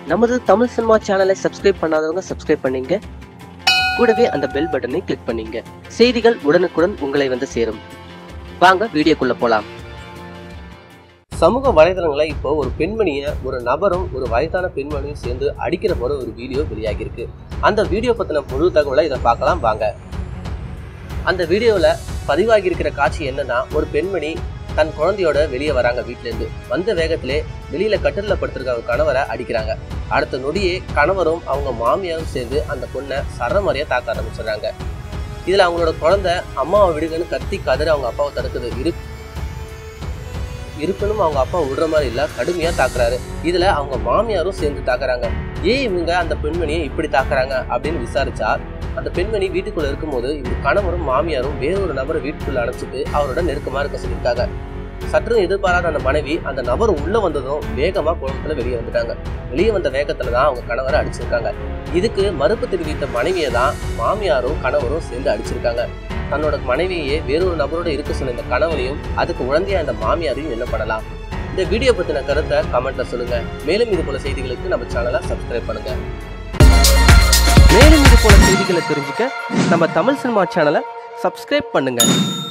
நமது தமிழ் சினிமா சேனலை சப்ஸ்கிரைப் பண்ணாதவங்க சப்ஸ்கிரைப் பண்ணீங்க கூடவே அந்த பெல் பட்டனை கிளிக் பண்ணீங்க செய்திகள் உடனுக்குடன் உங்களை வந்து சேரும் வாங்க வீடியோக்குள்ள போலாம் சமூக வலைதளங்களை இப்போ ஒரு பெண்மணியை ஒரு நபரும் ஒரு வயதான பெண்மணியும் சேர்ந்து அடிக்கிற போற ஒரு வீடியோ வெளியாகி இருக்கு அந்த வீடியோ பத்தின முழு தகவலை இதை பார்க்கலாம் வாங்க அந்த வீடியோவில் பதிவாகி இருக்கிற காட்சி என்னன்னா ஒரு பெண்மணி தன் குழந்தையோட வெளியே வராங்க வீட்ல இருந்து வந்த வேகத்திலே வெளியில கட்டில படுத்திருக்க ஒரு கணவரை அடிக்கிறாங்க அடுத்த நொடியே கணவரும் அவங்க மாமியாரும் சேர்ந்து அந்த பொண்ணை சரமறையா தாக்க ஆரம்பிச்சிடுறாங்க இதுல அவங்களோட குழந்தை அம்மாவை விடுங்கன்னு கத்தி கதறி அவங்க அப்பாவை தடுக்குது இரு இருப்பினும் அவங்க அப்பா விடுற மாதிரி இல்ல கடுமையா தாக்குறாரு இதுல அவங்க மாமியாரும் சேர்ந்து தாக்குறாங்க ஏன் இவங்க அந்த பெண்மணியை இப்படி தாக்குறாங்க அப்படின்னு விசாரிச்சா அந்த பெண்மணி வீட்டுக்குள்ள இருக்கும்போது இவங்க கணவரும் மாமியாரும் வேறொரு நபரை வீட்டுக்குள்ள அனுப்பிச்சிட்டு அவரோட நெருக்கமா இருக்க சொல்லியிருக்காங்க சற்று எதிர்பாராத அந்த மனைவி அந்த நபர் உள்ள வந்ததும் வேகமா குளத்துல வெளியே வந்துட்டாங்க வெளியே வந்த வேகத்துல தான் அவங்க கணவரை அடிச்சிருக்காங்க இதுக்கு மறுப்பு தெரிவித்த மனைவியை தான் மாமியாரும் கணவரும் சேர்ந்து அடிச்சிருக்காங்க தன்னோட மனைவியே வேறொரு நபரோட இருக்க சொன்ன இந்த கணவனையும் அதுக்கு உழந்தையா இந்த மாமியாரையும் என்ன பண்ணலாம் இந்த வீடியோ பத்தின கருத்தை கமெண்ட்ல சொல்லுங்க மேலும் இது போல செய்திகளுக்கு நம்ம சேனலை சப்ஸ்கிரைப் பண்ணுங்க மேலும் இது போல செய்திகளை தெரிஞ்சுக்க நம்ம தமிழ் சினிமா சேனலை சப்ஸ்கிரைப் பண்ணுங்க